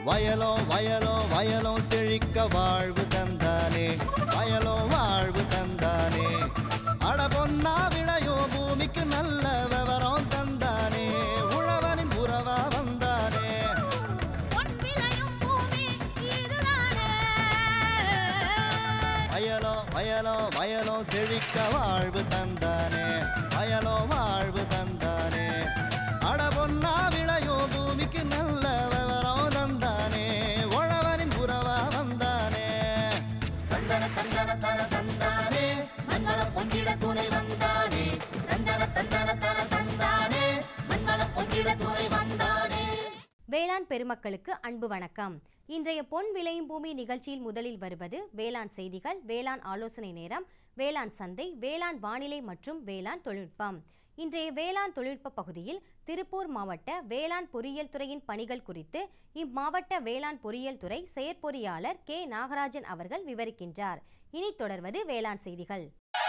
வயலோ வயலோ வயலோ செழிக்க வாழ்வு தந்தானே வயலோ வாழ்வு தந்தானே அட பொன்னா விளையோ பூமிக்கு நல்ல விவரம் தந்தானே உழவனின் உறவா வந்தானே பொன் விளையும் பூமி இதுதானே வயலோ வயலோ வயலோ செழிக்க வாழ்வு தந்தானே வயலோ வாழ்வு தந்தானே அட பொன்னா விளையோ பூமிக்கு நல்ல விவரம் தந்தானே உழவனின் உறவா வந்தானே தந்தன தந்தன தன தந்தானே மண்வள பொங்கிட துணை வந்தானே தந்தன தந்தன தன தந்தானே மண்வள பொங்கிட துணை வந்தானே வேளாண் பெருமக்களுக்கு அன்பு வணக்கம் இன்றைய பொன் விளையும் பூமி நிகழ்ச்சியில் முதலில் வருவது வேளாண் செய்திகள் வேளாண் ஆலோசனை நேரம் வேளாண் சந்தை வேளாண் வானிலை மற்றும் வேளாண் தொழில்நுட்பம் இன்றைய வேளாண் தொழில்நுட்ப பகுதியில் திருப்பூர் மாவட்ட வேளாண் பொறியியல் துறையின் பணிகள் குறித்து இம்மாவட்ட வேளாண் பொறியியல் துறை செயற்பொறியாளர் கே நாகராஜன் அவர்கள் விவரிக்கின்றார் இனி தொடர்வது வேளாண் செய்திகள்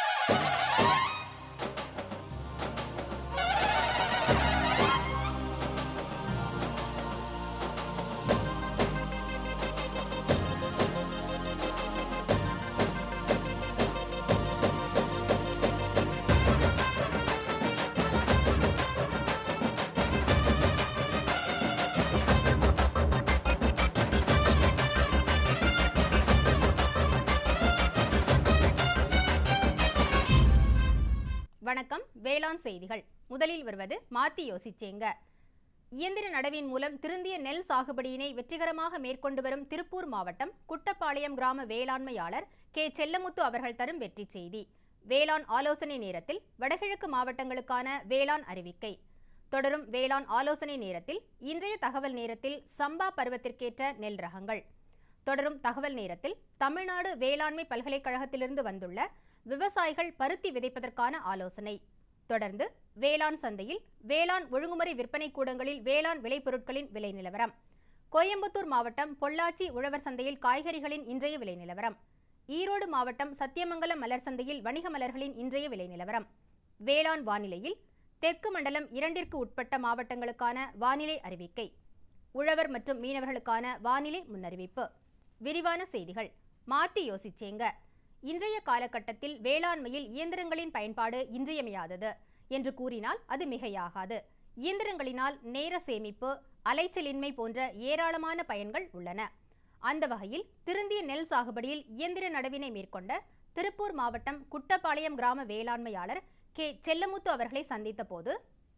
வணக்கம் வேளாண் செய்திகள் முதலில் வருவது மாத்தி யோசிச்சேங்க இயந்திர நடவின் மூலம் திருந்திய நெல் சாகுபடியினை வெற்றிகரமாக மேற்கொண்டு வரும் திருப்பூர் மாவட்டம் குட்டப்பாளையம் கிராம வேளாண்மையாளர் கே செல்லமுத்து அவர்கள் தரும் வெற்றி செய்தி வேளாண் ஆலோசனை நேரத்தில் வடகிழக்கு மாவட்டங்களுக்கான வேளாண் அறிவிக்கை தொடரும் வேளாண் ஆலோசனை நேரத்தில் இன்றைய தகவல் நேரத்தில் சம்பா பருவத்திற்கேற்ற நெல் ரகங்கள் தொடரும் தகவல் நேரத்தில் தமிழ்நாடு வேளாண்மை பல்கலைக்கழகத்திலிருந்து வந்துள்ள விவசாயிகள் பருத்தி விதைப்பதற்கான ஆலோசனை தொடர்ந்து வேளாண் சந்தையில் வேளாண் ஒழுங்குமுறை விற்பனை கூடங்களில் வேளாண் விளைபொருட்களின் விலை நிலவரம் கோயம்புத்தூர் மாவட்டம் பொள்ளாச்சி உழவர் சந்தையில் காய்கறிகளின் இன்றைய விலை நிலவரம் ஈரோடு மாவட்டம் சத்தியமங்கலம் மலர் சந்தையில் வணிக மலர்களின் இன்றைய விலை நிலவரம் வேளாண் வானிலையில் தெற்கு மண்டலம் இரண்டிற்கு உட்பட்ட மாவட்டங்களுக்கான வானிலை அறிவிக்கை உழவர் மற்றும் மீனவர்களுக்கான வானிலை முன்னறிவிப்பு விரிவான செய்திகள் மாத்தி யோசிச்சேங்க இன்றைய காலகட்டத்தில் வேளாண்மையில் இயந்திரங்களின் பயன்பாடு இன்றியமையாதது என்று கூறினால் அது மிகையாகாது இயந்திரங்களினால் நேர சேமிப்பு அலைச்சலின்மை போன்ற ஏராளமான பயன்கள் உள்ளன அந்த வகையில் திருந்திய நெல் சாகுபடியில் இயந்திர நடவினை மேற்கொண்ட திருப்பூர் மாவட்டம் குட்டப்பாளையம் கிராம வேளாண்மையாளர் கே செல்லமுத்து அவர்களை சந்தித்த போது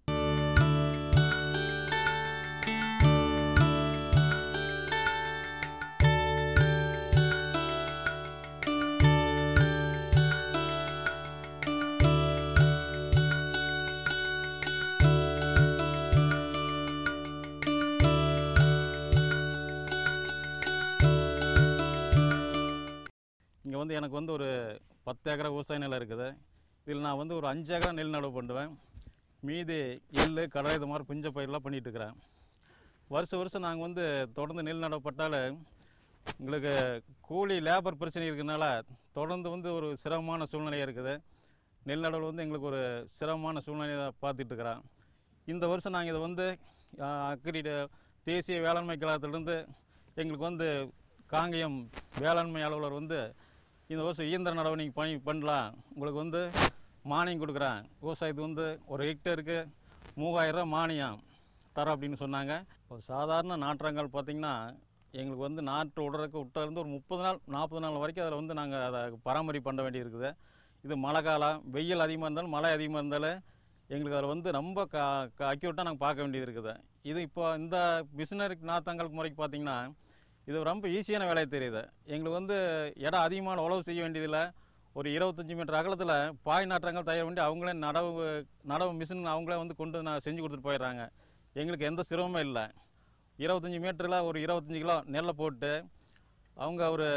இங்கே வந்து எனக்கு வந்து ஒரு பத்து ஏக்கரா விவசாய நிலம் இருக்குது இதில் நான் வந்து ஒரு அஞ்சு ஏக்கரா நெல் நடவு பண்ணுவேன் மீதி எள் கடலை இது மாதிரி புஞ்ச பயிரெலாம் பண்ணிகிட்டு இருக்கிறேன் வருஷம் வருஷம் நாங்கள் வந்து தொடர்ந்து நெல் நடவு பட்டால் எங்களுக்கு கூலி லேபர் பிரச்சனை இருக்கிறனால தொடர்ந்து வந்து ஒரு சிரமமான சூழ்நிலை இருக்குது நெல் நடவில் வந்து எங்களுக்கு ஒரு சிரமமான சூழ்நிலையை பார்த்துட்டு இருக்கிறேன் இந்த வருஷம் நாங்கள் இதை வந்து அக்ரி தேசிய வேளாண்மை கழகத்திலிருந்து எங்களுக்கு வந்து காங்கேயம் வேளாண்மை அலுவலர் வந்து இந்த வருஷம் இயந்திர நடவு நீங்கள் பணி பண்ணலாம் உங்களுக்கு வந்து மானியம் கொடுக்குறேன் விவசாயத்துக்கு வந்து ஒரு ஹெக்டருக்கு மூவாயிரரூவா மானியம் தரோம் அப்படின்னு சொன்னாங்க இப்போ சாதாரண நாற்றங்கள் பார்த்திங்கன்னா எங்களுக்கு வந்து நாற்று விடுறதுக்கு விட்டிருந்து ஒரு முப்பது நாள் நாற்பது நாள் வரைக்கும் அதில் வந்து நாங்கள் அதை பராமரிப்பு பண்ண வேண்டி இருக்குது இது மழை காலம் வெயில் அதிகமாக இருந்தாலும் மழை அதிகமாக இருந்தாலும் எங்களுக்கு அதில் வந்து ரொம்ப க அக்யூரட்டாக நாங்கள் பார்க்க வேண்டியது இருக்குது இது இப்போ இந்த மிஷினரி நாத்தங்களுக்கு முறைக்கு பார்த்திங்கன்னா இது ரொம்ப ஈஸியான வேலையை தெரியுது எங்களுக்கு வந்து இடம் அதிகமான உழவு செய்ய வேண்டியதில்லை ஒரு இருபத்தஞ்சி மீட்டர் அகலத்தில் பாய் நாற்றங்கள் தயார் பண்ணி அவங்களே நடவு நடவு மிஷின் அவங்களே வந்து கொண்டு நான் செஞ்சு கொடுத்துட்டு போயிடுறாங்க எங்களுக்கு எந்த சிரமமும் இல்லை இருபத்தஞ்சி மீட்டரில் ஒரு இருபத்தஞ்சி கிலோ நெல்லை போட்டு அவங்க ஒரு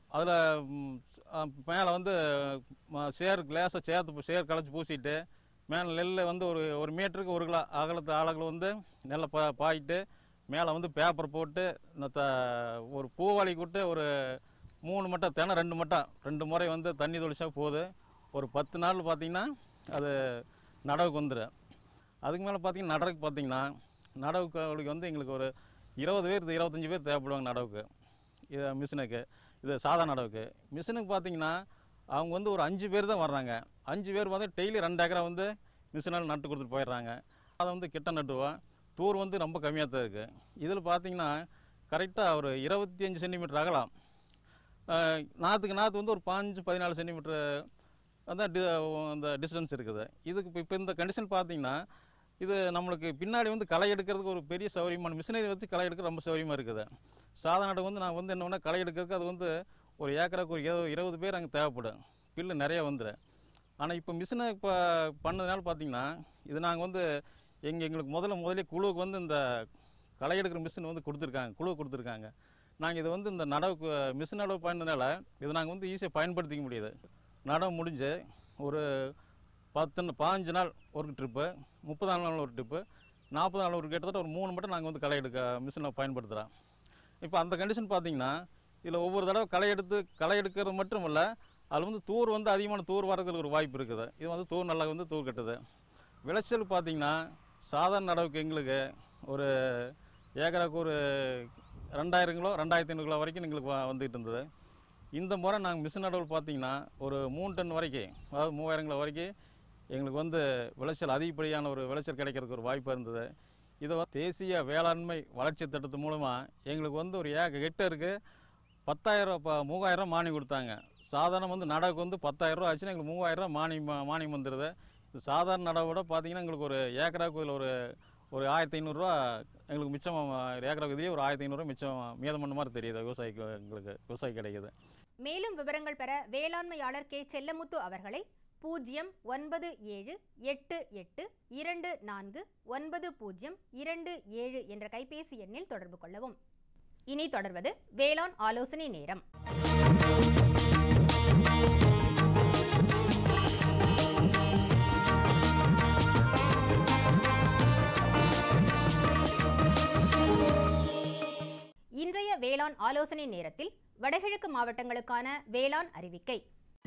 அதில் மேலே வந்து ம- சேர் லேசாக சேர்த்து சேர் களைச்சி பூசிட்டு மேலே நெல் வந்து ஒரு ஒரு மீட்டருக்கு ஒரு கிலோ அகலத்து ஆழங்கள் வந்து நெல்லை பா பாயிட்டு மேலே வந்து பேப்பர் போட்டு இந்த த ஒரு பூவாளி கூட்டு ஒரு மூணு மட்டை தினம் ரெண்டு மட்டை ரெண்டு முறை வந்து தண்ணி தொளிச்சா போகுது ஒரு பத்து நாள் பார்த்தீங்கன்னா அது நடவுக்கு வந்துடும் அதுக்கு மேலே பார்த்தீங்கன்னா நடவுக்கு பார்த்தீங்கன்னா நடவுக்கு அவளுக்கு வந்து எங்களுக்கு ஒரு இருபது பேர் இருபத்தஞ்சி பேர் தேவைப்படுவாங்க நடவுக்கு இது மிஷினுக்கு இது சாதா நடவுக்கு மிஷினுக்கு பார்த்தீங்கன்னா அவங்க வந்து ஒரு அஞ்சு பேர் தான் வர்றாங்க அஞ்சு பேர் வந்து டெய்லி ரெண்டு ஏக்கரை வந்து மிஷினால் நட்டு கொடுத்துட்டு போயிடுறாங்க அதை வந்து கிட்ட நட்டுவோம் தூர் வந்து ரொம்ப கம்மியாக தான் இருக்குது இதில் பார்த்தீங்கன்னா கரெக்டாக ஒரு இருபத்தி அஞ்சு சென்டிமீட்டர் அகலம் ஆஹ் நாற்றுக்கு நாற்று வந்து ஒரு பாஞ்சு பதினாலு சென்டிமீட்டர் அதான் டி அந்த டிஸ்டன்ஸ் இருக்குது இதுக்கு இப்போ இப்போ இந்த கண்டிஷன் பார்த்தீங்கன்னா இது நம்மளுக்கு பின்னாடி வந்து களை எடுக்கிறதுக்கு ஒரு பெரிய சௌகரியமான மிஷினரி வச்சு களை எடுக்க ரொம்ப சௌகரியமாக இருக்குது சாதாரண வந்து நான் வந்து என்ன பண்ணால் களை எடுக்கிறதுக்கு அது வந்து ஒரு ஏக்கருக்கு ஒரு இருபது இருபது பேர் அங்கே தேவைப்படும் பில்லு நிறைய வந்துடும் ஆனால் இப்போ மிஷினை இப்போ பண்ணதுனால பார்த்தீங்கன்னா இது நாங்கள் வந்து எங்கள் எங்களுக்கு முதல்ல முதலே குழுவுக்கு வந்து இந்த களை எடுக்கிற மிஷின் வந்து கொடுத்துருக்காங்க குழு கொடுத்துருக்காங்க நாங்கள் இதை வந்து இந்த நடவுக்கு மிஷின் நடவு பண்ணதுனால இதை நாங்கள் வந்து ஈஸியாக பயன்படுத்திக்க முடியுது நடவு முடிஞ்சு ஒரு பத்து பாஞ்சு நாள் ஒரு ட்ரிப்பு முப்பது நாள் ஒரு ட்ரிப்பு நாற்பது நாள் ஒரு கிட்டத்தட்ட ஒரு மூணு மட்டும் நாங்கள் வந்து களை எடுக்க மிஷினை பயன்படுத்துகிறோம் இப்போ அந்த கண்டிஷன் பார்த்தீங்கன்னா இதில் ஒவ்வொரு தடவை களை எடுத்து களை எடுக்கிறது மட்டும் இல்லை அதில் வந்து தூர் வந்து அதிகமான தூர் வரதுக்கு ஒரு வாய்ப்பு இருக்குது இது வந்து தூர் நல்லா வந்து தூர் கட்டுது விளைச்சல் பார்த்தீங்கன்னா சாதாரண நடவுக்கு எங்களுக்கு ஒரு ஏக்கராக்கு ஒரு ரெண்டாயிரம் கிலோ ரெண்டாயிரத்தி ஐநூறு கிலோ வரைக்கும் எங்களுக்கு வ- வந்துகிட்டு இருந்தது இந்த முறை நாங்கள் மிஷின் நடவில் பார்த்தீங்கன்னா ஒரு மூணு டன் வரைக்கும் அதாவது மூவாயிரம் கிலோ வரைக்கும் எங்களுக்கு வந்து விளைச்சல் அதிகப்படியான ஒரு விளைச்சல் கிடைக்கிறதுக்கு ஒரு வாய்ப்பு இருந்தது இதை வந்து தேசிய வேளாண்மை வளர்ச்சி திட்டத்து மூலமாக எங்களுக்கு வந்து ஒரு ஏக ஹெக்டருக்கு பத்தாயிரம் இப்போ மூவாயிரம் மானியம் கொடுத்தாங்க சாதாரண வந்து நடவுக்கு வந்து பத்தாயிரம் ரூபா ஆச்சுன்னா எங்களுக்கு மூவாயிரம் மானியம் மானியம் வந்துடுது இது சாதாரண நடவை விட பார்த்தீங்கன்னா எங்களுக்கு ஒரு ஏக்கராக்கு இதில் ஒரு ஒரு ஆயிரத்தி ஐநூறுரூவா எங்களுக்கு மிச்சம் ஏக்கராக்கு இதுலேயே ஒரு ஆயிரத்தி ஐநூறுரூவா மிச்சம் மீதம் பண்ண மாதிரி தெரியுது விவசாயிக்கு எங்களுக்கு விவசாயி கிடைக்குது மேலும் விவரங்கள் பெற வேளாண்மையாளர் கே செல்லமுத்து அவர்களை பூஜ்ஜியம் ஒன்பது ஏழு எட்டு எட்டு இரண்டு நான்கு ஒன்பது பூஜ்ஜியம் இரண்டு ஏழு என்ற கைபேசி எண்ணில் தொடர்பு கொள்ளவும் இனி தொடர்வது வேளாண் ஆலோசனை நேரம் இன்றைய வேளாண் ஆலோசனை நேரத்தில் வடகிழக்கு மாவட்டங்களுக்கான வேளாண் அறிவிக்கை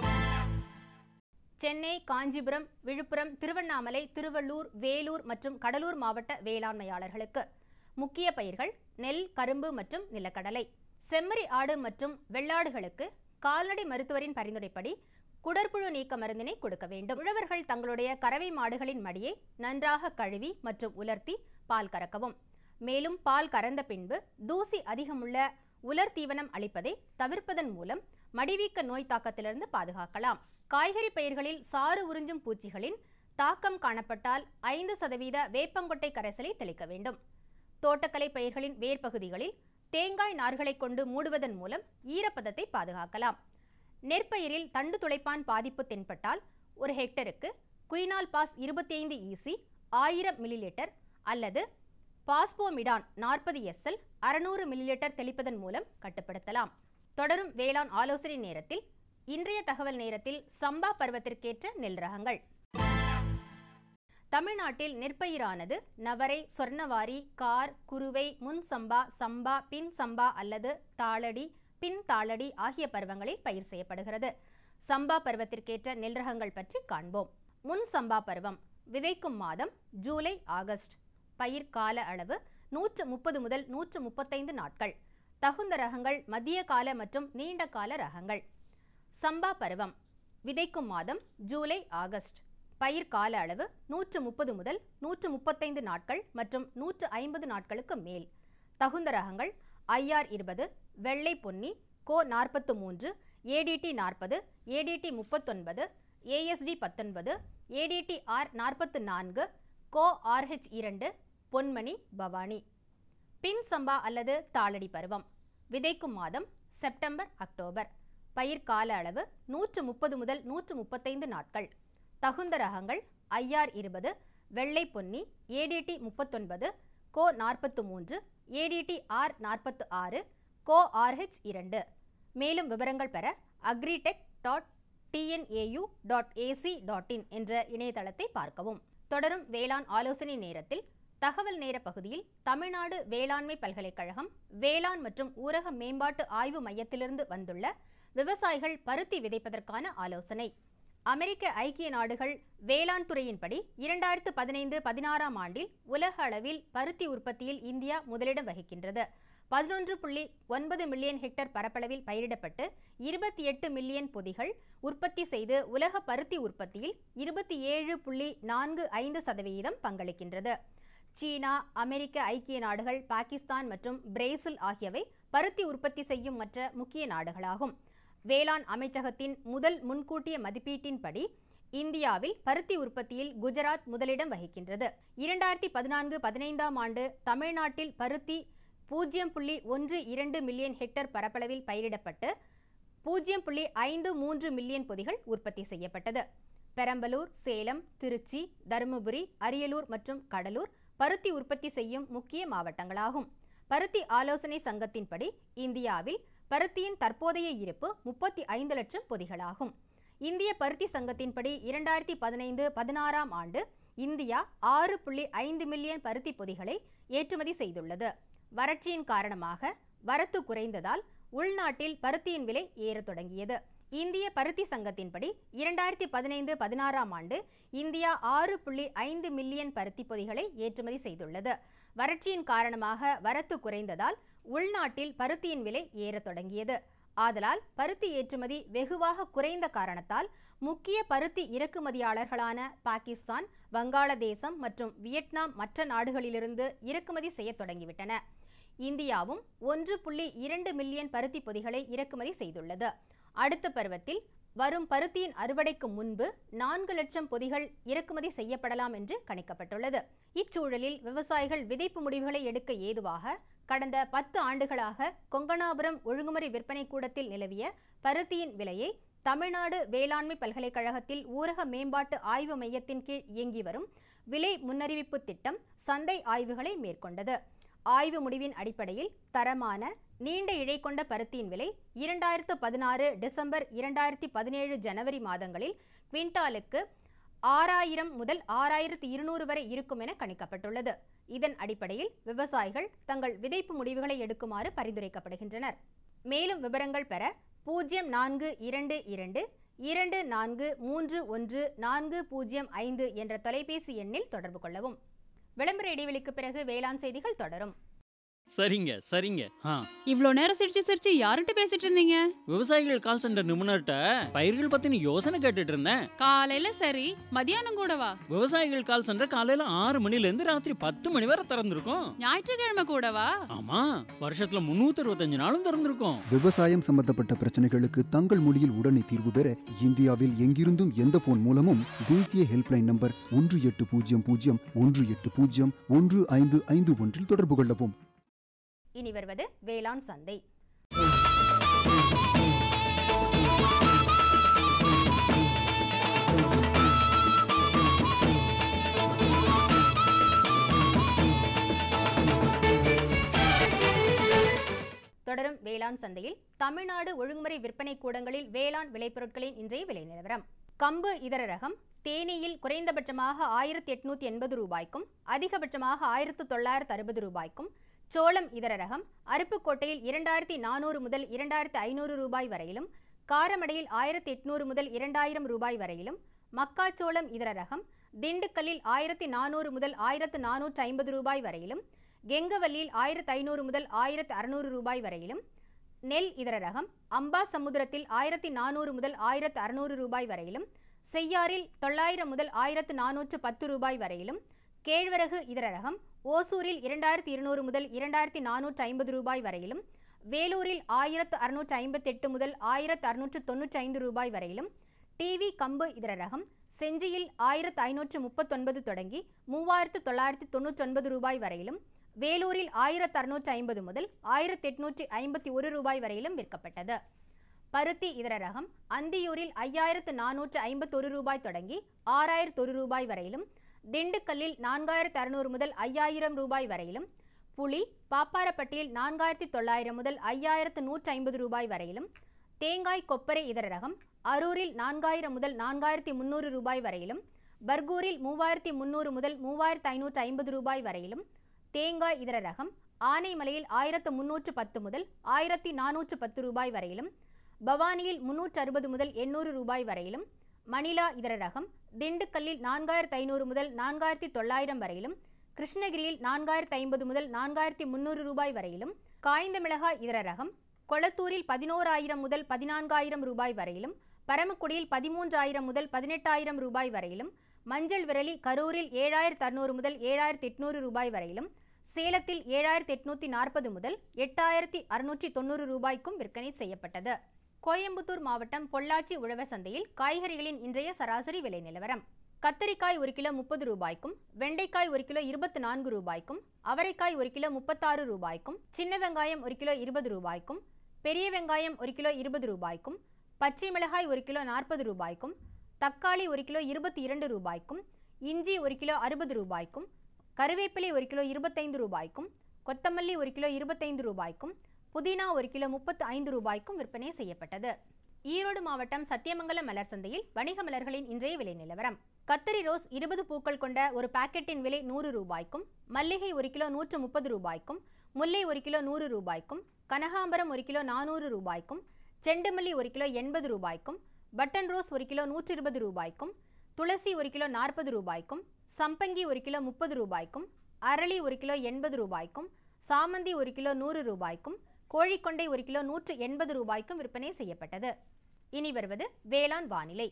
சென்னை காஞ்சிபுரம் விழுப்புரம் திருவண்ணாமலை திருவள்ளூர் வேலூர் மற்றும் கடலூர் மாவட்ட வேளாண்மையாளர்களுக்கு முக்கிய பயிர்கள் நெல் கரும்பு மற்றும் நிலக்கடலை செம்மறி ஆடு மற்றும் வெள்ளாடுகளுக்கு கால்நடை மருத்துவரின் பரிந்துரைப்படி குடற்புழு நீக்க மருந்தினை கொடுக்க வேண்டும் உழவர்கள் தங்களுடைய கறவை மாடுகளின் மடியை நன்றாக கழுவி மற்றும் உலர்த்தி பால் கறக்கவும் மேலும் பால் கறந்த பின்பு தூசி அதிகமுள்ள உலர் தீவனம் அளிப்பதை தவிர்ப்பதன் மூலம் மடிவீக்க நோய் தாக்கத்திலிருந்து பாதுகாக்கலாம் காய்கறி பயிர்களில் சாறு உறிஞ்சும் பூச்சிகளின் தாக்கம் காணப்பட்டால் ஐந்து சதவீத வேப்பங்கொட்டை கரைசலை தெளிக்க வேண்டும் தோட்டக்கலை பயிர்களின் வேர்ப்பகுதிகளில் தேங்காய் நார்களை கொண்டு மூடுவதன் மூலம் ஈரப்பதத்தை பாதுகாக்கலாம் நெற்பயிரில் தண்டு துளைப்பான் பாதிப்பு தென்பட்டால் ஒரு ஹெக்டருக்கு குயினால் பாஸ் இருபத்தி ஐந்து ஈசி ஆயிரம் மில்லிலிட்டர் அல்லது பாஸ்போமிடான் நாற்பது எஸ்எல் அறுநூறு மில்லிலிட்டர் தெளிப்பதன் மூலம் கட்டுப்படுத்தலாம் தொடரும் வேளாண் ஆலோசனை நேரத்தில் இன்றைய தகவல் நேரத்தில் சம்பா பருவத்திற்கேற்ற நெல் ரகங்கள் தமிழ்நாட்டில் நெற்பயிரானது நவரை சொர்ணவாரி கார் குருவை முன் சம்பா சம்பா பின் சம்பா அல்லது தாளடி பின் தாளடி ஆகிய பருவங்களில் பயிர் செய்யப்படுகிறது சம்பா பருவத்திற்கேற்ற நெல் ரகங்கள் பற்றி காண்போம் முன் சம்பா பருவம் விதைக்கும் மாதம் ஜூலை ஆகஸ்ட் பயிர் கால அளவு நூற்று முப்பது முதல் நூற்று முப்பத்தைந்து நாட்கள் தகுந்த ரகங்கள் மத்திய கால மற்றும் நீண்ட கால ரகங்கள் சம்பா பருவம் விதைக்கும் மாதம் ஜூலை ஆகஸ்ட் பயிர் கால அளவு நூற்று முப்பது முதல் நூற்று முப்பத்தைந்து நாட்கள் மற்றும் நூற்று ஐம்பது நாட்களுக்கு மேல் தகுந்த ரகங்கள் ஐஆர் இருபது வெள்ளை பொன்னி கோ நாற்பத்து மூன்று ஏடிடி நாற்பது ஏடிடி முப்பத்தொன்பது ஏஎஸ்டி பத்தொன்பது ஏடிடி ஆர் நாற்பத்து நான்கு கோ ஆர்ஹெச் இரண்டு பொன்மணி பவானி பின் சம்பா அல்லது தாளடி பருவம் விதைக்கும் மாதம் செப்டம்பர் அக்டோபர் பயிர் கால அளவு நூற்று முப்பது முதல் நூற்று முப்பத்தைந்து நாட்கள் தகுந்த ரகங்கள் ஐஆர் இருபது வெள்ளை பொன்னி ஏடிடி முப்பத்தொன்பது கோ நாற்பத்து மூன்று ஏடிடி ஆர் நாற்பத்து ஆறு கோ ஆர்ஹெச் இரண்டு மேலும் விவரங்கள் பெற agritech dot TNAU dot AC dot in என்ற இணையதளத்தை பார்க்கவும் தொடரும் வேளாண் ஆலோசனை நேரத்தில் தகவல் நேர பகுதியில் தமிழ்நாடு வேளாண்மை பல்கலைக்கழகம் வேளாண் மற்றும் ஊரக மேம்பாட்டு ஆய்வு மையத்திலிருந்து வந்துள்ள விவசாயிகள் பருத்தி விதைப்பதற்கான ஆலோசனை அமெரிக்க ஐக்கிய நாடுகள் வேளாண் துறையின்படி இரண்டாயிரத்து பதினைந்து பதினாறாம் ஆண்டில் உலக அளவில் பருத்தி உற்பத்தியில் இந்தியா முதலிடம் வகிக்கின்றது பதினொன்று புள்ளி ஒன்பது மில்லியன் ஹெக்டேர் பரப்பளவில் பயிரிடப்பட்டு இருபத்தி எட்டு மில்லியன் பொதிகள் உற்பத்தி செய்து உலக பருத்தி உற்பத்தியில் இருபத்தி ஏழு புள்ளி நான்கு ஐந்து சதவிகிதம் பங்களிக்கின்றது சீனா அமெரிக்க ஐக்கிய நாடுகள் பாகிஸ்தான் மற்றும் பிரேசில் ஆகியவை பருத்தி உற்பத்தி செய்யும் மற்ற முக்கிய நாடுகளாகும் வேளாண் அமைச்சகத்தின் முதல் முன்கூட்டிய மதிப்பீட்டின்படி இந்தியாவில் பருத்தி உற்பத்தியில் குஜராத் முதலிடம் வகிக்கின்றது இரண்டாயிரத்தி பதினான்கு பதினைந்தாம் ஆண்டு தமிழ்நாட்டில் பருத்தி பூஜ்ஜியம் புள்ளி ஒன்று இரண்டு மில்லியன் ஹெக்டேர் பரப்பளவில் பயிரிடப்பட்டு பூஜ்ஜியம் புள்ளி ஐந்து மூன்று மில்லியன் பொதிகள் உற்பத்தி செய்யப்பட்டது பெரம்பலூர் சேலம் திருச்சி தருமபுரி அரியலூர் மற்றும் கடலூர் பருத்தி உற்பத்தி செய்யும் முக்கிய மாவட்டங்களாகும் பருத்தி ஆலோசனை சங்கத்தின்படி இந்தியாவில் பருத்தியின் தற்போதைய இருப்பு முப்பத்தி ஐந்து லட்சம் பொதிகளாகும் இந்திய பருத்தி சங்கத்தின்படி இரண்டாயிரத்தி பதினைந்து பதினாறாம் ஆண்டு இந்தியா ஆறு புள்ளி ஐந்து மில்லியன் பருத்தி பொதிகளை ஏற்றுமதி செய்துள்ளது வறட்சியின் காரணமாக வரத்து குறைந்ததால் உள்நாட்டில் பருத்தியின் விலை ஏறத் தொடங்கியது இந்திய பருத்தி சங்கத்தின்படி இரண்டாயிரத்தி பதினைந்து பதினாறாம் ஆண்டு இந்தியா ஆறு புள்ளி ஐந்து மில்லியன் பருத்தி பொதிகளை ஏற்றுமதி செய்துள்ளது வறட்சியின் காரணமாக வரத்து குறைந்ததால் உள்நாட்டில் பருத்தியின் விலை ஏறத் தொடங்கியது ஆதலால் பருத்தி ஏற்றுமதி வெகுவாக குறைந்த காரணத்தால் முக்கிய பருத்தி இறக்குமதியாளர்களான பாகிஸ்தான் வங்காளதேசம் மற்றும் வியட்நாம் மற்ற நாடுகளிலிருந்து இறக்குமதி செய்யத் தொடங்கிவிட்டன இந்தியாவும் ஒன்று புள்ளி இரண்டு மில்லியன் பருத்தி பொதிகளை இறக்குமதி செய்துள்ளது அடுத்த பருவத்தில் வரும் பருத்தியின் அறுவடைக்கு முன்பு நான்கு லட்சம் பொதிகள் இறக்குமதி செய்யப்படலாம் என்று கணிக்கப்பட்டுள்ளது இச்சூழலில் விவசாயிகள் விதைப்பு முடிவுகளை எடுக்க ஏதுவாக கடந்த பத்து ஆண்டுகளாக கொங்கணாபுரம் ஒழுங்குமுறை விற்பனை கூடத்தில் நிலவிய பருத்தியின் விலையை தமிழ்நாடு வேளாண்மை பல்கலைக்கழகத்தில் ஊரக மேம்பாட்டு ஆய்வு மையத்தின் கீழ் இயங்கி வரும் விலை முன்னறிவிப்பு திட்டம் சந்தை ஆய்வுகளை மேற்கொண்டது ஆய்வு முடிவின் அடிப்படையில் தரமான நீண்ட இழை கொண்ட பருத்தியின் விலை இரண்டாயிரத்து பதினாறு டிசம்பர் இரண்டாயிரத்தி பதினேழு ஜனவரி மாதங்களில் குவிண்டாலுக்கு ஆறாயிரம் முதல் ஆறாயிரத்து இருநூறு வரை இருக்கும் என கணிக்கப்பட்டுள்ளது இதன் அடிப்படையில் விவசாயிகள் தங்கள் விதைப்பு முடிவுகளை எடுக்குமாறு பரிந்துரைக்கப்படுகின்றனர் மேலும் விவரங்கள் பெற பூஜ்ஜியம் நான்கு இரண்டு இரண்டு இரண்டு நான்கு மூன்று ஒன்று நான்கு பூஜ்ஜியம் ஐந்து என்ற தொலைபேசி எண்ணில் தொடர்பு கொள்ளவும் விளம்பர இடைவெளிக்கு பிறகு வேளாண் செய்திகள் தொடரும் சரிங்க சரிங்க ஆ இவ்ளோ நேரம் சிரிச்சு சிரிச்சு யார்கிட்ட பேசிட்டு இருந்தீங்க விவசாயிகள் கால் சென்டர் நிபுணர்கிட்ட பயிர்கள் பத்தின யோசனை கேட்டுட்டு இருந்தேன் காலையில சரி மதியானம் கூடவா விவசாயிகள் கால் சென்டர் காலையில ஆறு மணில இருந்து ராத்திரி பத்து மணி வரை திறந்திருக்கும் ஞாயிற்றுக்கிழமை கூடவா ஆமா வருஷத்துல முன்னூத்தி அறுபத்தஞ்சு நாளும் திறந்திருக்கும் விவசாயம் சம்பந்தப்பட்ட பிரச்சனைகளுக்கு தங்கள் மொழியில் உடனே தீர்வு பெற இந்தியாவில் எங்கிருந்தும் எந்த போன் மூலமும் தேசிய ஹெல்ப்லைன் நம்பர் ஒன்று எட்டு பூஜ்ஜியம் பூஜ்ஜியம் ஒன்று எட்டு பூஜ்ஜியம் ஒன்று ஐந்து ஐந்து ஒன்றில் தொடர்பு கொள்ளவும் இனி வருவது வேளாண் சந்தை தொடரும் வேளாண் சந்தையில் தமிழ்நாடு ஒழுங்குமுறை விற்பனை கூடங்களில் வேளாண் விளைபொருட்களின் இன்றைய விலை நிலவரம் கம்பு இதர ரகம் தேனியில் குறைந்தபட்சமாக ஆயிரத்தி எட்நூத்தி எண்பது ரூபாய்க்கும் அதிகபட்சமாக ஆயிரத்து தொள்ளாயிரத்து அறுபது ரூபாய்க்கும் சோளம் இதர ரகம் அருப்புக்கோட்டையில் இரண்டாயிரத்தி நானூறு முதல் இரண்டாயிரத்து ஐநூறு ரூபாய் வரையிலும் காரமடையில் ஆயிரத்தி எட்நூறு முதல் இரண்டாயிரம் ரூபாய் வரையிலும் மக்காச்சோளம் இதர ரகம் திண்டுக்கல்லில் ஆயிரத்தி நானூறு முதல் ஆயிரத்து நானூற்று ஐம்பது ரூபாய் வரையிலும் கெங்கவல்லியில் ஆயிரத்து ஐநூறு முதல் ஆயிரத்து அறுநூறு ரூபாய் வரையிலும் நெல் இதர ரகம் அம்பா சமுத்திரத்தில் ஆயிரத்தி நானூறு முதல் ஆயிரத்து அறுநூறு ரூபாய் வரையிலும் செய்யாறில் தொள்ளாயிரம் முதல் ஆயிரத்து நானூற்று பத்து ரூபாய் வரையிலும் கேழ்வரகு இதர ரகம் ஓசூரில் இரண்டாயிரத்தி இருநூறு முதல் இரண்டாயிரத்தி நானூற்று ஐம்பது ரூபாய் வரையிலும் வேலூரில் ஆயிரத்து அறுநூற்று ஐம்பத்தெட்டு முதல் ஆயிரத்து அறுநூற்று தொன்னூற்றி ஐந்து ரூபாய் வரையிலும் டிவி கம்பு இதர ரகம் செஞ்சியில் ஆயிரத்து ஐநூற்று முப்பத்தொன்பது தொடங்கி மூவாயிரத்து தொள்ளாயிரத்து தொண்ணூற்றொன்பது ரூபாய் வரையிலும் வேலூரில் ஆயிரத்து அறுநூற்று ஐம்பது முதல் ஆயிரத்து எட்நூற்றி ஐம்பத்தி ஒரு ரூபாய் வரையிலும் விற்கப்பட்டது பருத்தி இதர ரகம் அந்தியூரில் ஐயாயிரத்து நானூற்று ஐம்பத்தொரு ரூபாய் தொடங்கி ஆறாயிரத்து ஒரு ரூபாய் வரையிலும் திண்டுக்கல்லில் நான்காயிரத்து அறுநூறு முதல் ஐயாயிரம் ரூபாய் வரையிலும் புலி பாப்பாரப்பட்டியில் நான்காயிரத்தி தொள்ளாயிரம் முதல் ஐயாயிரத்து நூற்றி ஐம்பது ரூபாய் வரையிலும் தேங்காய் கொப்பரை இதர ரகம் அரூரில் நான்காயிரம் முதல் நான்காயிரத்தி முந்நூறு ரூபாய் வரையிலும் பர்கூரில் மூவாயிரத்தி முந்நூறு முதல் மூவாயிரத்து ஐநூற்று ஐம்பது ரூபாய் வரையிலும் தேங்காய் இதர ரகம் ஆனைமலையில் ஆயிரத்து முன்னூற்று பத்து முதல் ஆயிரத்தி நானூற்று பத்து ரூபாய் வரையிலும் பவானியில் முன்னூற்று அறுபது முதல் எண்ணூறு ரூபாய் வரையிலும் மணிலா இதர ரகம் திண்டுக்கல்லில் நான்காயிரத்து ஐநூறு முதல் நான்காயிரத்தி தொள்ளாயிரம் வரையிலும் கிருஷ்ணகிரியில் நான்காயிரத்து ஐம்பது முதல் நான்காயிரத்தி முந்நூறு ரூபாய் வரையிலும் காய்ந்த மிளகாய் இதர ரகம் கொளத்தூரில் பதினோராயிரம் முதல் பதினான்காயிரம் ரூபாய் வரையிலும் பரமக்குடியில் பதிமூன்றாயிரம் முதல் பதினெட்டாயிரம் ரூபாய் வரையிலும் மஞ்சள் விரலி கரூரில் ஏழாயிரத்து அறுநூறு முதல் ஏழாயிரத்து எட்நூறு ரூபாய் வரையிலும் சேலத்தில் ஏழாயிரத்து எட்நூத்தி நாற்பது முதல் எட்டாயிரத்தி அறுநூற்றி தொண்ணூறு ரூபாய்க்கும் விற்பனை செய்யப்பட்டது கோயம்புத்தூர் மாவட்டம் பொள்ளாச்சி உழவர் சந்தையில் காய்கறிகளின் இன்றைய சராசரி விலை நிலவரம் கத்தரிக்காய் ஒரு கிலோ முப்பது ரூபாய்க்கும் வெண்டைக்காய் ஒரு கிலோ இருபத்தி நான்கு ரூபாய்க்கும் அவரைக்காய் ஒரு கிலோ முப்பத்தாறு ரூபாய்க்கும் சின்ன வெங்காயம் ஒரு கிலோ இருபது ரூபாய்க்கும் பெரிய வெங்காயம் ஒரு கிலோ இருபது ரூபாய்க்கும் பச்சை மிளகாய் ஒரு கிலோ நாற்பது ரூபாய்க்கும் தக்காளி ஒரு கிலோ இருபத்தி இரண்டு ரூபாய்க்கும் இஞ்சி ஒரு கிலோ அறுபது ரூபாய்க்கும் கருவேப்பிலை ஒரு கிலோ இருபத்தைந்து ரூபாய்க்கும் கொத்தமல்லி ஒரு கிலோ இருபத்தைந்து ரூபாய்க்கும் புதினா ஒரு கிலோ முப்பத்து ஐந்து ரூபாய்க்கும் விற்பனை செய்யப்பட்டது ஈரோடு மாவட்டம் சத்தியமங்கலம் மலர் சந்தையில் வணிக மலர்களின் இன்றைய விலை நிலவரம் கத்தரி ரோஸ் இருபது பூக்கள் கொண்ட ஒரு பாக்கெட்டின் விலை நூறு ரூபாய்க்கும் மல்லிகை ஒரு கிலோ நூற்று முப்பது ரூபாய்க்கும் முல்லை ஒரு கிலோ நூறு ரூபாய்க்கும் கனகாம்பரம் ஒரு கிலோ நானூறு ரூபாய்க்கும் செண்டுமல்லி ஒரு கிலோ எண்பது ரூபாய்க்கும் பட்டன் ரோஸ் ஒரு கிலோ நூற்றி இருபது ரூபாய்க்கும் துளசி ஒரு கிலோ நாற்பது ரூபாய்க்கும் சம்பங்கி ஒரு கிலோ முப்பது ரூபாய்க்கும் அரளி ஒரு கிலோ எண்பது ரூபாய்க்கும் சாமந்தி ஒரு கிலோ நூறு ரூபாய்க்கும் கோழிக்கொண்டை ஒரு கிலோ நூற்று எண்பது ரூபாய்க்கும் விற்பனை செய்யப்பட்டது இனி வருவது வேளாண் வானிலை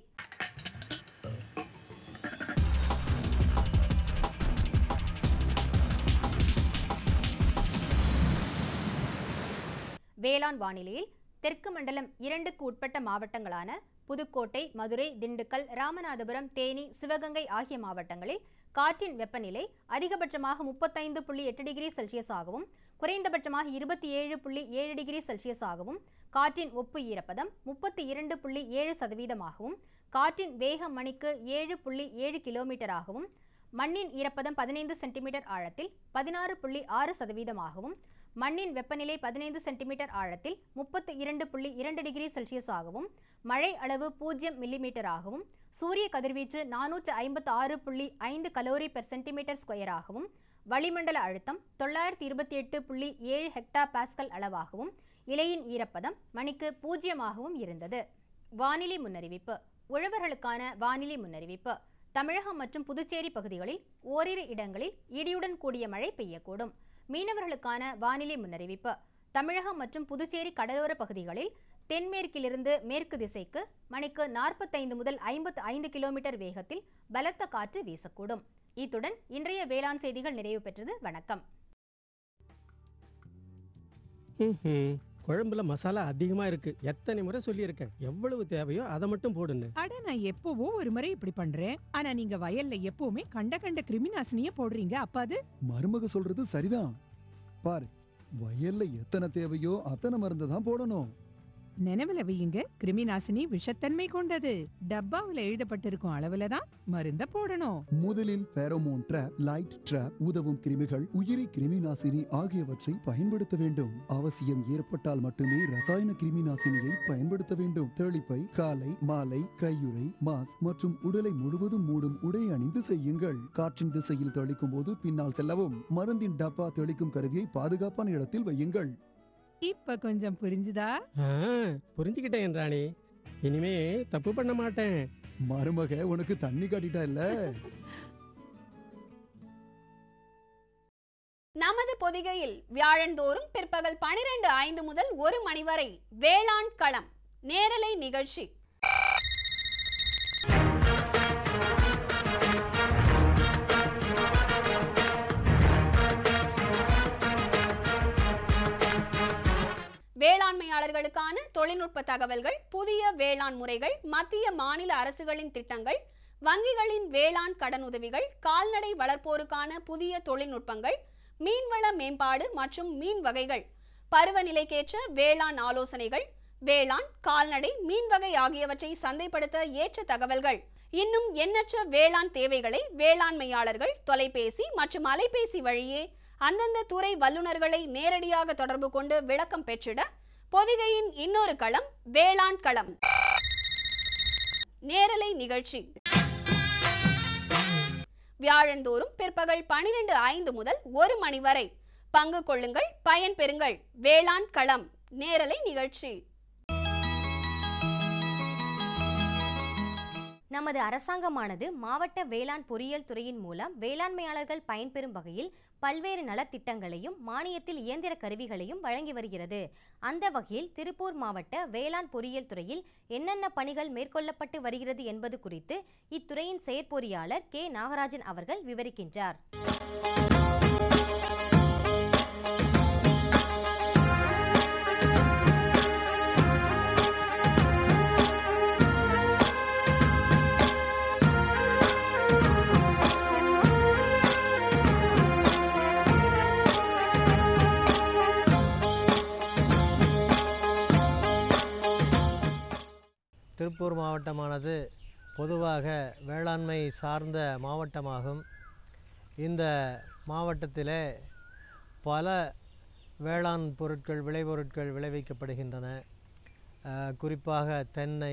வேளாண் வானிலையில் தெற்கு மண்டலம் இரண்டுக்கு உட்பட்ட மாவட்டங்களான புதுக்கோட்டை மதுரை திண்டுக்கல் ராமநாதபுரம் தேனி சிவகங்கை ஆகிய மாவட்டங்களில் காற்றின் வெப்பநிலை அதிகபட்சமாக முப்பத்தைந்து புள்ளி எட்டு டிகிரி செல்சியஸாகவும் குறைந்தபட்சமாக இருபத்தி ஏழு புள்ளி ஏழு டிகிரி செல்சியஸாகவும் காற்றின் ஒப்பு ஈரப்பதம் முப்பத்தி இரண்டு புள்ளி ஏழு சதவீதமாகவும் காற்றின் வேகம் மணிக்கு ஏழு புள்ளி ஏழு கிலோமீட்டராகவும் மண்ணின் ஈரப்பதம் பதினைந்து சென்டிமீட்டர் ஆழத்தில் பதினாறு புள்ளி ஆறு சதவீதமாகவும் மண்ணின் வெப்பநிலை பதினைந்து சென்டிமீட்டர் ஆழத்தில் முப்பத்து இரண்டு புள்ளி இரண்டு டிகிரி செல்சியஸாகவும் மழை அளவு பூஜ்ஜியம் மில்லிமீட்டராகவும் சூரிய கதிர்வீச்சு நானூற்று ஐம்பத்து ஆறு புள்ளி ஐந்து கலோரி பெர் சென்டிமீட்டர் ஸ்கொயராகவும் வளிமண்டல அழுத்தம் தொள்ளாயிரத்தி இருபத்தி எட்டு புள்ளி ஏழு ஹெக்டா பாஸ்கல் அளவாகவும் இலையின் ஈரப்பதம் மணிக்கு பூஜ்ஜியமாகவும் இருந்தது வானிலை முன்னறிவிப்பு உழவர்களுக்கான வானிலை முன்னறிவிப்பு தமிழகம் மற்றும் புதுச்சேரி பகுதிகளில் ஓரிரு இடங்களில் இடியுடன் கூடிய மழை பெய்யக்கூடும் மீனவர்களுக்கான வானிலை முன்னறிவிப்பு தமிழகம் மற்றும் புதுச்சேரி கடலோர பகுதிகளில் தென்மேற்கிலிருந்து மேற்கு திசைக்கு மணிக்கு நாற்பத்தைந்து முதல் ஐம்பத்து ஐந்து கிலோமீட்டர் வேகத்தில் பலத்த காற்று வீசக்கூடும் இத்துடன் இன்றைய வேளாண் செய்திகள் நிறைவு பெற்றது வணக்கம் ம்ஹும். குழம்புல மசாலா அதிகமா இருக்கு எத்தனை முறை சொல்லியிருக்கேன் எவ்வளவு தேவையோ அதை மட்டும் போடுன்னு அட நான் எப்பவோ ஒரு முறை இப்படி பண்றேன் ஆனா நீங்க வயல்ல எப்பவுமே கண்ட கண்ட கிருமி நாசினிய போடுறீங்க அப்ப அது மருமக சொல்றது சரிதான் பாரு வயல்ல எத்தனை தேவையோ அத்தனை மருந்து தான் போடணும் நினைவுல வையுங்க கிருமி நாசினி விஷத்தன்மை கொண்டது டப்பாவுல எழுதப்பட்டிருக்கும் அளவுல தான் மருந்த போடணும் முதலில் பேரோமோன் ட்ராப் லைட் ட்ராப் உதவும் கிருமிகள் உயிரி கிருமி நாசினி ஆகியவற்றை பயன்படுத்த வேண்டும் அவசியம் ஏற்பட்டால் மட்டுமே ரசாயன கிருமி நாசினியை பயன்படுத்த வேண்டும் தெளிப்பை காலை மாலை கையுறை மாஸ்க் மற்றும் உடலை முழுவதும் மூடும் உடை அணிந்து செய்யுங்கள் காற்றின் திசையில் தெளிக்கும் போது பின்னால் செல்லவும் மருந்தின் டப்பா தெளிக்கும் கருவியை பாதுகாப்பான இடத்தில் வையுங்கள் இப்ப கொஞ்சம் புரிஞ்சுதா ஆ, புரிஞ்சுக்கிட்டேன் ராணி இனிமே தப்பு பண்ண மாட்டேன் மருமக உனக்கு தண்ணி காட்டிட்டா இல்ல நமது பொதிகையில் வியாழந்தோறும் பிற்பகல் பனிரெண்டு ஐந்து முதல் ஒரு மணி வரை வேளாண் களம் நேரலை நிகழ்ச்சி வேளாண்மையாளர்களுக்கான தொழில்நுட்ப தகவல்கள் புதிய வேளாண் முறைகள் மத்திய மாநில அரசுகளின் திட்டங்கள் வங்கிகளின் வேளாண் கடனுதவிகள் கால்நடை வளர்ப்போருக்கான புதிய தொழில்நுட்பங்கள் மீன்வள மேம்பாடு மற்றும் மீன் வகைகள் பருவநிலைக்கேற்ற வேளாண் ஆலோசனைகள் வேளாண் கால்நடை மீன் வகை ஆகியவற்றை சந்தைப்படுத்த ஏற்ற தகவல்கள் இன்னும் எண்ணற்ற வேளாண் தேவைகளை வேளாண்மையாளர்கள் தொலைபேசி மற்றும் அலைபேசி வழியே அந்தந்த துறை வல்லுநர்களை நேரடியாக தொடர்பு கொண்டு விளக்கம் பெற்றிட பொதிகையின் இன்னொரு களம் வேளாண் களம் நேரலை நிகழ்ச்சி வியாழந்தோறும் பிற்பகல் பனிரெண்டு ஐந்து முதல் ஒரு மணி வரை பங்கு கொள்ளுங்கள் பயன் பெறுங்கள் வேளாண் களம் நேரலை நிகழ்ச்சி நமது அரசாங்கமானது மாவட்ட வேளாண் பொறியியல் துறையின் மூலம் வேளாண்மையாளர்கள் பயன்பெறும் வகையில் பல்வேறு நலத்திட்டங்களையும் மானியத்தில் இயந்திர கருவிகளையும் வழங்கி வருகிறது அந்த வகையில் திருப்பூர் மாவட்ட வேளாண் பொறியியல் துறையில் என்னென்ன பணிகள் மேற்கொள்ளப்பட்டு வருகிறது என்பது குறித்து இத்துறையின் செயற்பொறியாளர் கே நாகராஜன் அவர்கள் விவரிக்கின்றார் திருப்பூர் மாவட்டமானது பொதுவாக வேளாண்மை சார்ந்த மாவட்டமாகும் இந்த மாவட்டத்திலே பல வேளாண் பொருட்கள் விளைபொருட்கள் விளைவிக்கப்படுகின்றன அஹ், குறிப்பாக தென்னை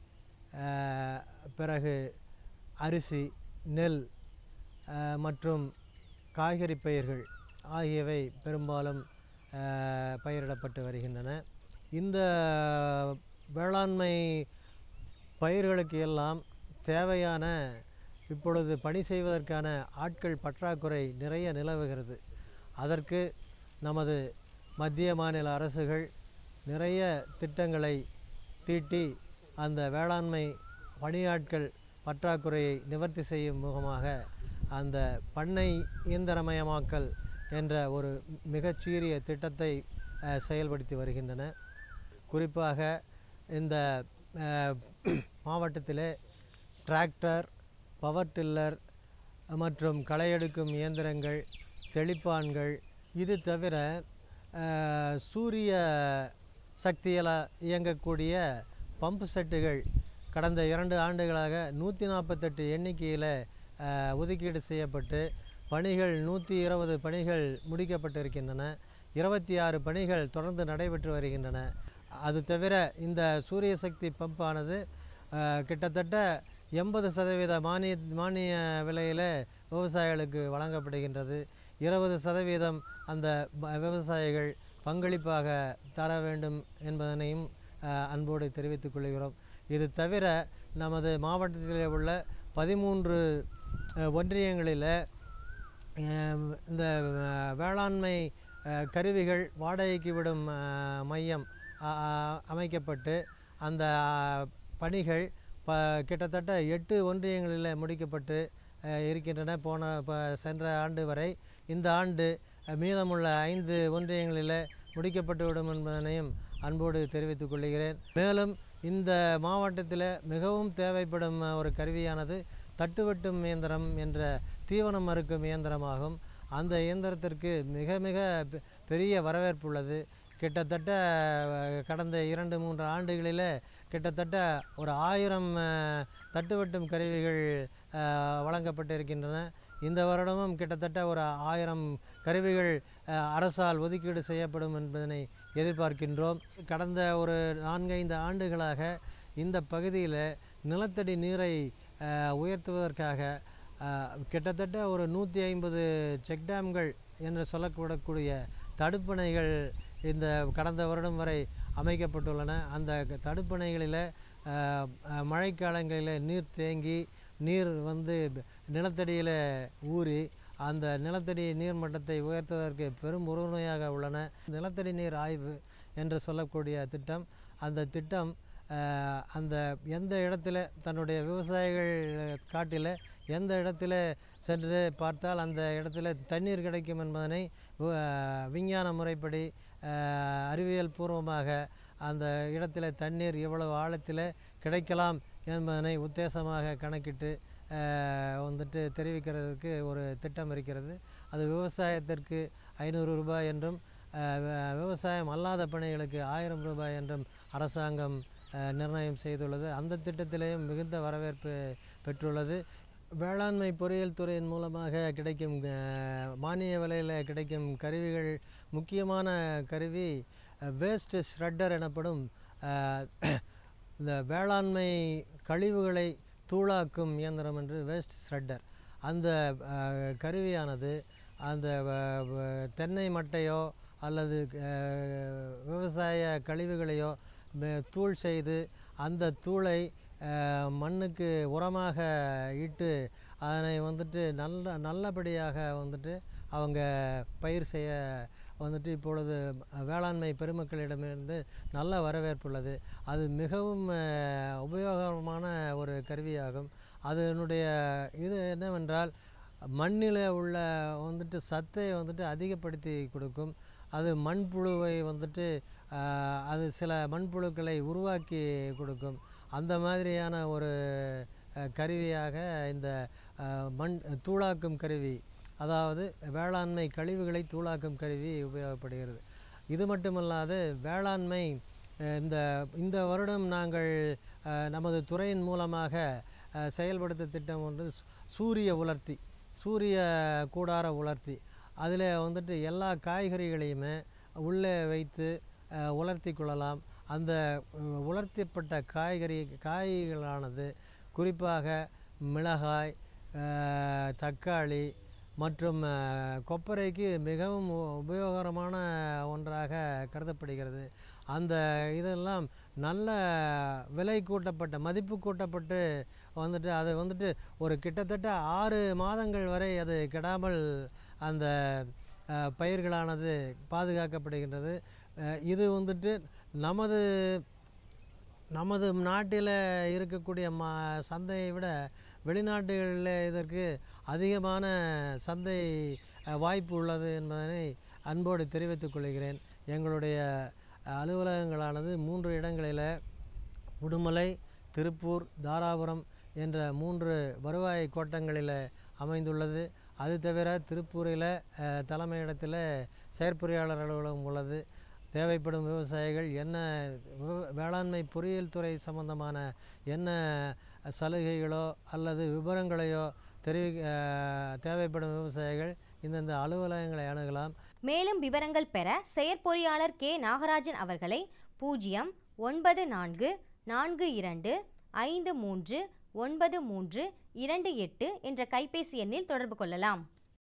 அஹ், பிறகு அரிசி நெல் அஹ், மற்றும் காய்கறி பயிர்கள் ஆகியவை பெரும்பாலும் அஹ், பயிரிடப்பட்டு வருகின்றன இந்த வேளாண்மை பயிர்களுக்கு எல்லாம் தேவையான இப்பொழுது பணி செய்வதற்கான ஆட்கள் பற்றாக்குறை நிறைய நிலவுகிறது அதற்கு நமது மத்திய மாநில அரசுகள் நிறைய திட்டங்களை தீட்டி அந்த வேளாண்மை பணியாட்கள் பற்றாக்குறையை நிவர்த்தி செய்யும் முகமாக அந்த பண்ணை இயந்திரமயமாக்கல் என்ற ஒரு மிகச்சீரிய திட்டத்தை அஹ், செயல்படுத்தி வருகின்றன குறிப்பாக இந்த அஹ், மாவட்டத்திலே டிராக்டர் பவர் டில்லர் மற்றும் களையெடுக்கும் இயந்திரங்கள் தெளிப்பான்கள் இது தவிர அஹ், சூரிய சக்தியால் இயங்கக்கூடிய பம்பு செட்டுகள் கடந்த இரண்டு ஆண்டுகளாக நூற்றி நாற்பத்தெட்டு எண்ணிக்கையில் ஒதுக்கீடு செய்யப்பட்டு பணிகள் நூற்றி இருபது பணிகள் முடிக்கப்பட்டிருக்கின்றன இருபத்தி ஆறு பணிகள் தொடர்ந்து நடைபெற்று வருகின்றன அது தவிர இந்த சூரிய சக்தி பம்பானது அஹ், கிட்டத்தட்ட எண்பது சதவீத மானிய மானிய விலையில் விவசாயிகளுக்கு வழங்கப்படுகின்றது இருபது சதவீதம் அந்த ப- விவசாயிகள் பங்களிப்பாக தர வேண்டும் என்பதனையும் அஹ், அன்போடு தெரிவித்துக் கொள்கிறோம் இது தவிர நமது மாவட்டத்தில் உள்ள பதிமூன்று அஹ், ஒன்றியங்களில் அஹ், இந்த அஹ், வேளாண்மை அஹ், கருவிகள் வாடகைக்கு விடும் அஹ், மையம் அ- அ- அமைக்கப்பட்டு அந்த அஹ், பணிகள் ப கிட்டத்தட்ட எட்டு ஒன்றியங்களில் முடிக்கப்பட்டு அஹ், இருக்கின்றன போன ப சென்ற ஆண்டு வரை இந்த ஆண்டு அஹ், மீதமுள்ள ஐந்து ஒன்றியங்களில் முடிக்கப்பட்டுவிடும் என்பதனையும் அன்போடு தெரிவித்துக் கொள்கிறேன் மேலும் இந்த மாவட்டத்தில் மிகவும் தேவைப்படும் அஹ், ஒரு கருவியானது தட்டுவெட்டும் இயந்திரம் என்ற தீவனம் அறுக்கும் இயந்திரமாகும் அந்த இயந்திரத்திற்கு மிக மிக பெ- பெரிய வரவேற்பு உள்ளது கிட்டத்தட்ட அஹ், கடந்த இரண்டு மூன்று ஆண்டுகளில் கிட்டத்தட்ட ஒரு ஆயிரம் அஹ், தட்டுவெட்டும் கருவிகள் அஹ், வழங்கப்பட்டிருக்கின்றன இந்த வருடமும் கிட்டத்தட்ட ஒரு ஆயிரம் கருவிகள் அஹ், அரசால் ஒதுக்கீடு செய்யப்படும் என்பதனை எதிர்பார்க்கின்றோம் கடந்த ஒரு நான்கைந்து ஆண்டுகளாக இந்த பகுதியில் நிலத்தடி நீரை அஹ், உயர்த்துவதற்காக அஹ், கிட்டத்தட்ட ஒரு நூற்றி ஐம்பது செக் டேம்கள் என்று சொல்லக்கூடக்கூடிய தடுப்பணைகள் இந்த கடந்த வருடம் வரை அமைக்கப்பட்டுள்ளன அந்த க- தடுப்பணைகளில் அஹ், அஹ், மழைக்காலங்களில் நீர் தேங்கி நீர் வந்து நிலத்தடியில் ஊறி அந்த நிலத்தடி நீர் மட்டத்தை உயர்த்துவதற்கு பெரும் உறுதுணையாக உள்ளன நிலத்தடி நீர் ஆய்வு என்று சொல்லக்கூடிய திட்டம் அந்த திட்டம் அஹ், அந்த எந்த இடத்துல தன்னுடைய விவசாயிகள் காட்டில் எந்த இடத்துல சென்று பார்த்தால் அந்த இடத்துல தண்ணீர் கிடைக்கும் என்பதனை வு- விஞ்ஞான முறைப்படி அஹ், அறிவியல் பூர்வமாக அந்த இடத்துல தண்ணீர் எவ்வளவு ஆழத்தில் கிடைக்கலாம் என்பதனை உத்தேசமாக கணக்கிட்டு அஹ், வந்துட்டு தெரிவிக்கிறதுக்கு ஒரு திட்டம் இருக்கிறது அது விவசாயத்திற்கு ஐநூறு ரூபாய் என்றும் அஹ், வ- விவசாயம் அல்லாத பணிகளுக்கு ஆயிரம் ரூபாய் என்றும் அரசாங்கம் அஹ், நிர்ணயம் செய்துள்ளது அந்த திட்டத்திலேயும் மிகுந்த வரவேற்பு பெற்றுள்ளது வேளாண்மை பொறியியல் துறையின் மூலமாக கிடைக்கும் அஹ், மானிய விலையில் கிடைக்கும் கருவிகள் முக்கியமான கருவி வேஸ்ட் ஷ்ரெட்டர் எனப்படும் அஹ், இந்த வேளாண்மை கழிவுகளை தூளாக்கும் இயந்திரம் என்று வேஸ்ட் ஷ்ரெட்டர் அந்த அஹ், கருவியானது அந்த வ- வ- தென்னை மட்டையோ அல்லது அஹ், விவசாய கழிவுகளையோ மே- தூள் செய்து அந்த தூளை அஹ், மண்ணுக்கு உரமாக இட்டு அதனை வந்துட்டு நல்ல நல்லபடியாக வந்துட்டு அவங்க பயிர் செய்ய வந்துட்டு இப்பொழுது வேளாண்மை பெருமக்களிடமிருந்து நல்ல வரவேற்பு உள்ளது அது மிகவும் அஹ், உபயோகமான ஒரு கருவியாகும் அதனுடைய இது என்னவென்றால் மண்ணில் உள்ள வந்துட்டு சத்தை வந்துட்டு அதிகப்படுத்தி கொடுக்கும் அது மண்புழுவை வந்துட்டு ஆஹ், அது சில மண்புழுக்களை உருவாக்கி கொடுக்கும் அந்த மாதிரியான ஒரு அஹ், கருவியாக இந்த அஹ், மண் தூளாக்கும் கருவி அதாவது வேளாண்மை கழிவுகளை தூளாக்கும் கருவி உபயோகப்படுகிறது இது மட்டுமல்லாது வேளாண்மை அஹ், இந்த இந்த வருடம் நாங்கள் அஹ், நமது துறையின் மூலமாக அஹ், செயல்படுத்த திட்டம் ஒன்று சு- சூரிய உலர்த்தி சூரிய கூடார உலர்த்தி அதில் வந்துட்டு எல்லா காய்கறிகளையுமே உள்ளே வைத்து அஹ், உலர்த்தி கொள்ளலாம் அந்த அஹ், உலர்த்தப்பட்ட காய்கறி காய்களானது குறிப்பாக மிளகாய் அஹ், தக்காளி மற்றும் அஹ், கொப்பரைக்கு மிகவும் உ- உபயோகரமான ஒன்றாக கருதப்படுகிறது அந்த இதெல்லாம் நல்ல விலை கூட்டப்பட்ட மதிப்பு கூட்டப்பட்டு வந்துட்டு அது வந்துட்டு ஒரு கிட்டத்தட்ட ஆறு மாதங்கள் வரை அது கெடாமல் அந்த அஹ், பயிர்களானது பாதுகாக்கப்படுகின்றது அஹ், இது வந்துட்டு நமது நமது நாட்டில் இருக்கக்கூடிய மா சந்தையை விட வெளிநாடுகளில் இதற்கு அதிகமான சந்தை அஹ், வாய்ப்பு உள்ளது என்பதனை அன்போடு தெரிவித்துக் கொள்கிறேன் எங்களுடைய அஹ், அலுவலகங்களானது மூன்று இடங்களில் உடுமலை திருப்பூர் தாராபுரம் என்ற மூன்று வருவாய் கோட்டங்களில் அமைந்துள்ளது அது தவிர திருப்பூரில் அஹ், தலைமையிடத்தில் செயற்பொறியாளர் அலுவலகம் உள்ளது தேவைப்படும் விவசாயிகள் என்ன விவ- வேளாண்மை பொறியியல் துறை சம்பந்தமான என்ன சலுகைகளோ அல்லது விவரங்களையோ தெரிவி அஹ், தேவைப்படும் விவசாயிகள் இந்தந்த அலுவலகங்களை அணுகலாம் மேலும் விவரங்கள் பெற செயற்பொறியாளர் கே நாகராஜன் அவர்களை பூஜ்ஜியம் ஒன்பது நான்கு நான்கு இரண்டு ஐந்து மூன்று ஒன்பது மூன்று இரண்டு எட்டு என்ற கைபேசி எண்ணில் தொடர்பு கொள்ளலாம்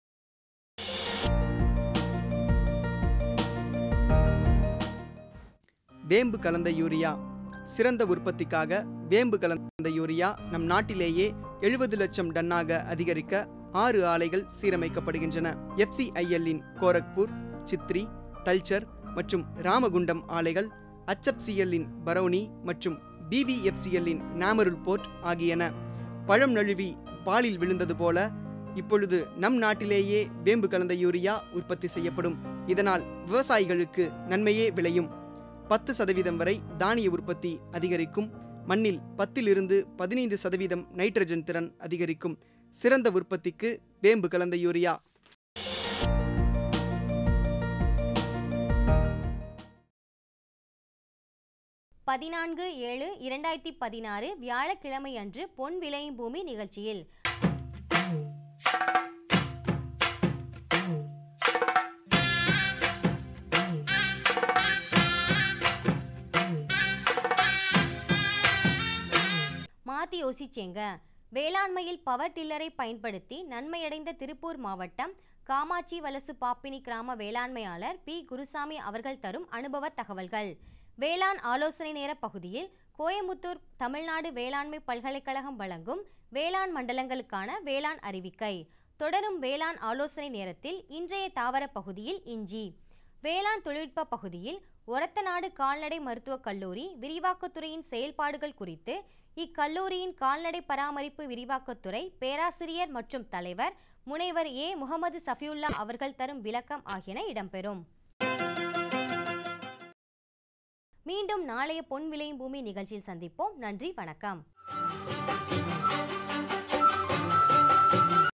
வேம்பு கலந்த யூரியா சிறந்த உற்பத்திக்காக வேம்பு கலந்த யூரியா நம் நாட்டிலேயே எழுபது லட்சம் டன்னாக அதிகரிக்க ஆறு ஆலைகள் சீரமைக்கப்படுகின்றன எஃப்சிஐஎல்லின் கோரக்பூர் சித்ரி தல்ச்சர் மற்றும் ராமகுண்டம் ஆலைகள் HFCL-இன் பரௌனி மற்றும் பிவிஎஃப்சிஎல்லின் நாமருல் போர்ட் ஆகியன பழம் நழுவி பாலில் விழுந்தது போல இப்பொழுது நம் நாட்டிலேயே வேம்பு கலந்த யூரியா உற்பத்தி செய்யப்படும் இதனால் விவசாயிகளுக்கு நன்மையே விளையும் பத்து சதவீதம் வரை தானிய உற்பத்தி அதிகரிக்கும் மண்ணில் பத்திலிருந்து பதினைந்து சதவீதம் நைட்ரஜன் திறன் அதிகரிக்கும் சிறந்த உற்பத்திக்கு வேம்பு கலந்த யூரியா பதினான்கு ஏழு இரண்டாயிரத்தி பதினாறு வியாழக்கிழமை அன்று பொன் விளையும் பூமி நிகழ்ச்சியில் மாத்தி யோசிச்சேங்க வேளாண்மையில் பவர் டில்லரை பயன்படுத்தி நன்மையடைந்த திருப்பூர் மாவட்டம் காமாட்சி வலசு பாப்பினி கிராம வேளாண்மையாளர் பி குருசாமி அவர்கள் தரும் அனுபவ தகவல்கள் வேளாண் ஆலோசனை நேர பகுதியில் கோயமுத்தூர் தமிழ்நாடு வேளாண்மை பல்கலைக்கழகம் வழங்கும் வேளாண் மண்டலங்களுக்கான வேளாண் அறிவிக்கை தொடரும் வேளாண் ஆலோசனை நேரத்தில் இன்றைய தாவர பகுதியில் இஞ்சி வேளாண் தொழில்நுட்ப பகுதியில் ஒரத்தநாடு கால்நடை மருத்துவக் கல்லூரி விரிவாக்கத்துறையின் செயல்பாடுகள் குறித்து இக்கல்லூரியின் கால்நடை பராமரிப்பு விரிவாக்கத்துறை பேராசிரியர் மற்றும் தலைவர் முனைவர் ஏ முகமது சஃபியுல்லா அவர்கள் தரும் விளக்கம் ஆகியன இடம்பெறும் மீண்டும் நாளைய பொன் விளையும் பூமி நிகழ்ச்சியில் சந்திப்போம் நன்றி வணக்கம்